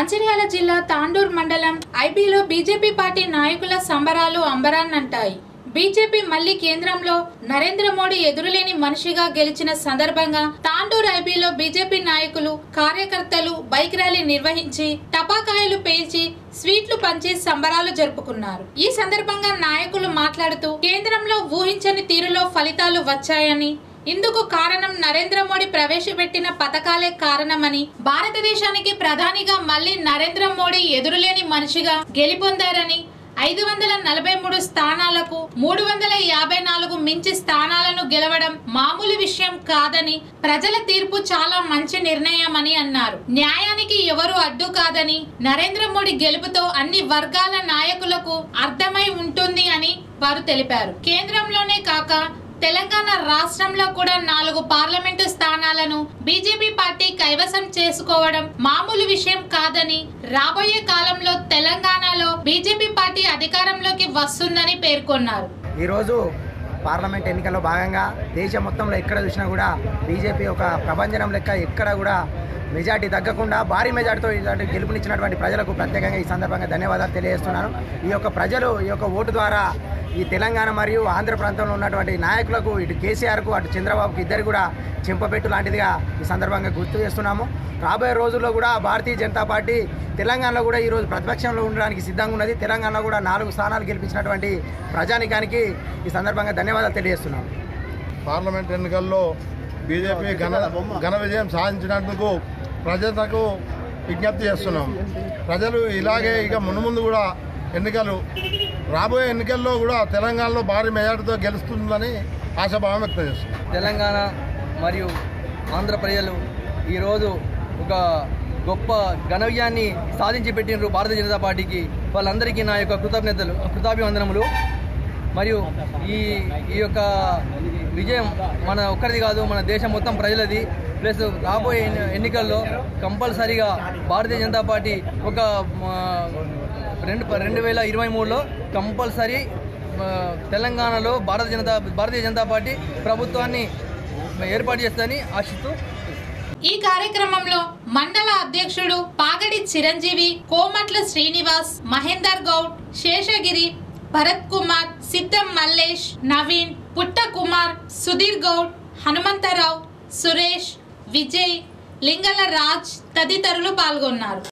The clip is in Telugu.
మంచిర్యాల జిల్లా తాండూర్ మండలం ఐబీలో బీజేపీ పార్టీ నాయకుల సంబరాలు అంబరాన్నంటాయి బీజేపీ మళ్లీ కేంద్రంలో నరేంద్ర మోడీ ఎదురులేని మనిషిగా గెలిచిన సందర్భంగా తాండూర్ ఐబీలో బీజేపీ నాయకులు కార్యకర్తలు బైక్ ర్యాలీ నిర్వహించి టపాకాయలు పేల్చి స్వీట్లు పంచి సంబరాలు జరుపుకున్నారు ఈ సందర్భంగా నాయకులు మాట్లాడుతూ కేంద్రంలో ఊహించని తీరులో ఫలితాలు వచ్చాయని ఇందుకు కారణం నరేంద్ర మోడీ ప్రవేశపెట్టిన పథకాలే కారణమని భారతదేశానికి ప్రధానిగా మళ్లీ నరేంద్ర మోడీ ఎదురులేని మనిషిగా గెలుపొందారని ఐదు వందల నలభై మూడు స్థానాలకు మూడు వందల యాభై నాలుగు మించి స్థానాలను గెలవడం మామూలు విషయం కాదని ప్రజల తీర్పు చాలా మంచి నిర్ణయమని అన్నారు న్యాయానికి ఎవరు అడ్డు కాదని నరేంద్ర మోడీ గెలుపుతో అన్ని వర్గాల నాయకులకు అర్థమై ఉంటుంది అని వారు తెలిపారు కేంద్రంలోనే కాక తెలంగాణ రాష్ట్రంలో కూడా నాలుగు పార్లమెంటు స్థానాలను బీజేపీ పార్టీ కైవసం చేసుకోవడం మామూలు విషయం కాదని రాబోయే కాలంలో తెలంగాణలో బీజేపీ పార్టీ అధికారంలోకి వస్తుందని పేర్కొన్నారు ఈరోజు పార్లమెంట్ ఎన్నికల్లో భాగంగా దేశం మొత్తంలో ఎక్కడ చూసినా కూడా బీజేపీ ఒక ప్రభంజనం లెక్క ఎక్కడ కూడా మెజార్టీ తగ్గకుండా భారీ మెజార్టీతో ఇలాంటి గెలుపునిచ్చినటువంటి ప్రజలకు ప్రత్యేకంగా ఈ సందర్భంగా ధన్యవాదాలు తెలియజేస్తున్నాను ఈ యొక్క ప్రజలు ఈ యొక్క ఓటు ద్వారా ఈ తెలంగాణ మరియు ఆంధ్ర ప్రాంతంలో ఉన్నటువంటి నాయకులకు ఇటు కేసీఆర్కు అటు చంద్రబాబుకి ఇద్దరు కూడా చెంపపెట్టు లాంటిదిగా ఈ సందర్భంగా గుర్తు చేస్తున్నాము రాబోయే రోజుల్లో కూడా భారతీయ జనతా పార్టీ తెలంగాణలో కూడా ఈరోజు ప్రతిపక్షంలో ఉండడానికి సిద్ధంగా ఉన్నది తెలంగాణలో కూడా నాలుగు స్థానాలు గెలిపించినటువంటి ప్రజానికానికి ఈ సందర్భంగా ధన్యవాదాలు తెలియజేస్తున్నాము పార్లమెంట్ ఎన్నికల్లో బీజేపీ ఘన ఘన విజయం సాధించినందుకు ప్రజలకు విజ్ఞప్తి చేస్తున్నాం ప్రజలు ఇలాగే ఇక మున్ముందు కూడా ఎన్నికలు రాబోయే ఎన్నికల్లో కూడా తెలంగాణలో భారీ మెజార్టీతో గెలుస్తుందని ఆశాభావం వ్యక్తం చేస్తున్నాం తెలంగాణ మరియు ఆంధ్ర ప్రజలు ఈరోజు ఒక గొప్ప ఘన విజయాన్ని సాధించి పెట్టినారు భారతీయ జనతా పార్టీకి వాళ్ళందరికీ నా యొక్క కృతజ్ఞతలు కృతాభివందనములు మరియు ఈ ఈ యొక్క విజయం మన ఒక్కరిది కాదు మన దేశం మొత్తం ప్రజలది ప్లస్ రాబోయే ఎన్ని- ఎన్నికల్లో కంపల్సరీగా భారతీయ జనతా పార్టీ ఒక ఆ, రెండు రెండు వేల ఇరవై మూడులో కంపల్సరీ ఆ, తెలంగాణలో భారత జనతా భారతీయ జనతా పార్టీ ప్రభుత్వాన్ని ఏర్పాటు చేస్తుందని ఆశిస్తూ ఈ కార్యక్రమంలో మండల అధ్యక్షుడు పాగడి చిరంజీవి కోమట్ల శ్రీనివాస్ మహేందర్ గౌడ్ శేషగిరి భరత్ కుమార్ సిద్ధం మల్లేష్ నవీన్ పుట్ట కుమార్ సుధీర్ గౌడ్ హనుమంతరావు సురేష్ విజయ్ లింగల రాజ్ తదితరులు పాల్గొన్నారు